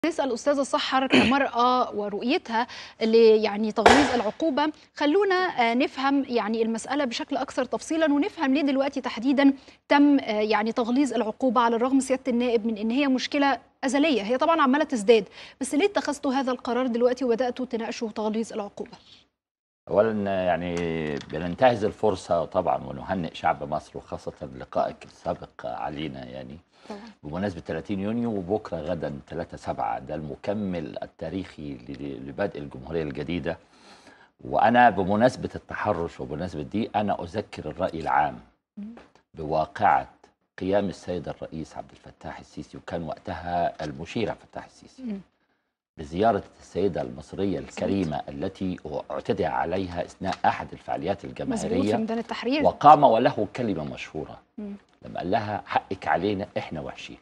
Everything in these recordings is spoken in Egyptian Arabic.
نسأل أستاذة سحر كمرأة ورؤيتها اللي يعني تغليظ العقوبة خلونا آه، نفهم يعني المسألة بشكل أكثر تفصيلا ونفهم ليه دلوقتي تحديدا تم آه، يعني تغليظ العقوبة على الرغم سيادة النائب من إن هي مشكلة أزلية هي طبعا عمالة تزداد بس ليه اتخذتوا هذا القرار دلوقتي وبدأتوا تناقشوا تغليظ العقوبة اولا يعني بننتهز الفرصه طبعا ونهنئ شعب مصر وخاصه لقائك السابق علينا يعني طبعا بمناسبه 30 يونيو وبكره غدا 3 7 ده المكمل التاريخي ل- لبدء الجمهوريه الجديده وانا بمناسبه التحرش وبمناسبه دي انا اذكر الراي العام بواقعه قيام السيد الرئيس عبد الفتاح السيسي وكان وقتها المشير عبد الفتاح السيسي مم. بزيارة السيدة المصرية الكريمة التي اعتدى عليها أثناء أحد الفعاليات مظبوط في الجماهيرية ميدان التحرير وقام وله كلمة مشهورة مم. لما قال لها حقك علينا إحنا وحشين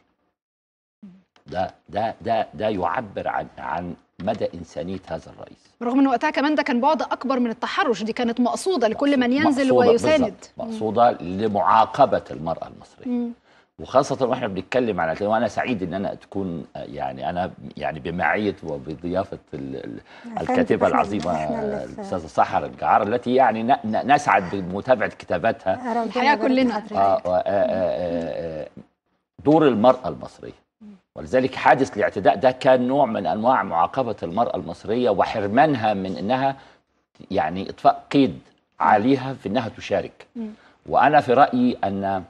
ده ده ده ده يعبر عن عن مدى إنسانية هذا الرئيس رغم ان وقتها كمان ده كان بعد اكبر من التحرش دي كانت مقصوده لكل من ينزل مقصودة ويساند بالظبط، مقصودة لمعاقبة المرأة المصرية مم. وخاصة واحنا بنتكلم على وانا سعيد ان انا تكون يعني انا يعني بمعية وبضيافة ال- ال- الكاتبة إحنا- العظيمة إحنا اللي في- الاستاذة سحر الجعار التي يعني ن- ن- نسعد بمتابعة كتاباتها ربنا الحقيقة يبارك كلنا. حضرتك. آه، آه، آه، آه، آه، دور المرأة المصرية ولذلك حادث الاعتداء ده كان نوع من انواع معاقبة المرأة المصرية وحرمانها من انها يعني اطفاء قيد عليها في انها تشارك مم. وانا في رايي ان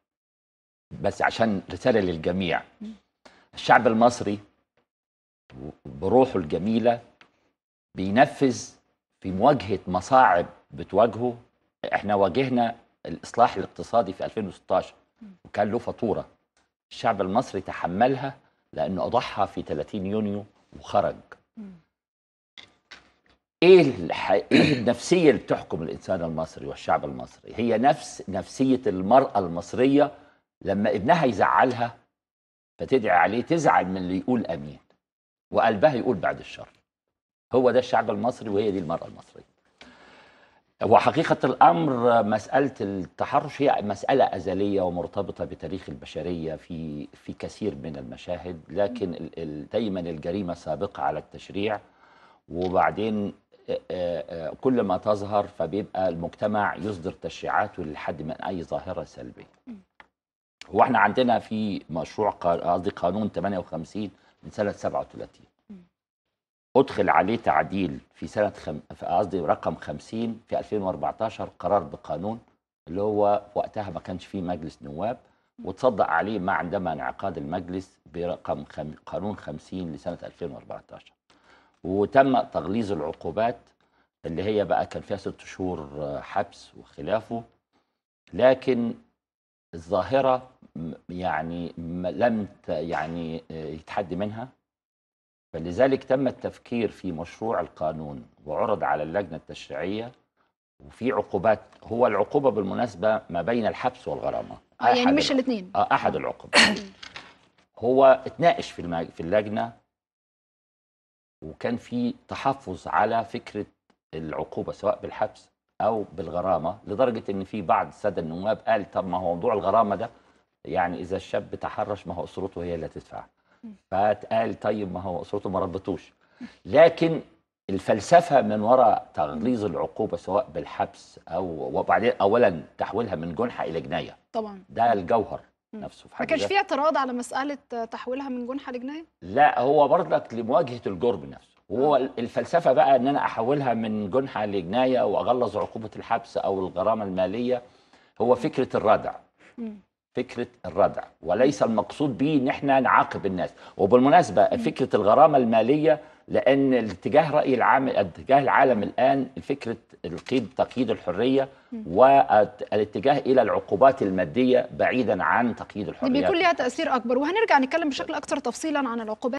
بس عشان رساله للجميع الشعب المصري بروحه الجميله بينفذ في مواجهه مصاعب بتواجهه احنا واجهنا الاصلاح الاقتصادي في 2016 وكان له فاتوره الشعب المصري تحملها لانه اضحى في 30 يونيو وخرج ايه الح... ايه النفسيه اللي بتحكم الانسان المصري والشعب المصري هي نفس نفسيه المراه المصريه لما ابنها يزعلها فتدعي عليه تزعل من اللي يقول امين وقلبها يقول بعد الشر هو ده الشعب المصري وهي دي المراه المصريه وحقيقة الأمر مسألة التحرش هي مسألة أزلية ومرتبطة بتاريخ البشرية في في كثير من المشاهد لكن ال- ال- دايما الجريمة سابقة على التشريع وبعدين آه، آه، كل ما تظهر فبيبقى المجتمع يصدر تشريعاته للحد من أي ظاهرة سلبية هو احنا عندنا في مشروع قا- قصدي قانون 58 من سنة 37 أدخل عليه تعديل في سنة خم... في قصدي رقم 50 في 2014 قرار بقانون اللي هو وقتها ما كانش فيه مجلس نواب وتصدق عليه ما عندما انعقاد المجلس برقم خم... قانون 50 لسنة 2014 وتم تغليظ العقوبات اللي هي بقى كان فيها ست شهور آه، حبس وخلافه لكن الظاهرة م- يعني م- لم ت- يعني آه، يتحد منها فلذلك تم التفكير في مشروع القانون وعرض على اللجنة التشريعية وفي عقوبات هو العقوبة بالمناسبة ما بين الحبس والغرامة آه، يعني أحد مش العقوبات. الاثنين آه، أحد العقوبات هو اتناقش في المج... في اللجنة وكان في تحفظ على فكرة العقوبة سواء بالحبس أو بالغرامة لدرجة إن في بعض السادة النواب قال طب ما هو موضوع الغرامة ده يعني إذا الشاب تحرش ما هو أسرته هي اللي هتدفع فاتقال طيب ما هو أسرته ما ربطوش لكن الفلسفة من وراء تغليظ العقوبة سواء بالحبس أو وبعدين أولا تحويلها من جنحة إلى جناية طبعا ده الجوهر مم. نفسه في ما حد كانش ذاته. في اعتراض على مساله تحويلها من جنحه لجنايه لا هو برضك لمواجهه الجرم نفسه وهو الفلسفه بقى ان انا احولها من جنحه لجنايه واغلظ عقوبه الحبس او الغرامه الماليه هو فكره الردع مم. فكره الردع وليس المقصود به ان احنا نعاقب الناس وبالمناسبه فكره الغرامه الماليه لان الاتجاه راي العام اتجاه العالم الان فكره القيد تقييد الحريه والاتجاه الى العقوبات الماديه بعيدا عن تقييد دي الحريه بيكون ليها تاثير اكبر وهنرجع نتكلم بشكل اكثر تفصيلا عن العقوبات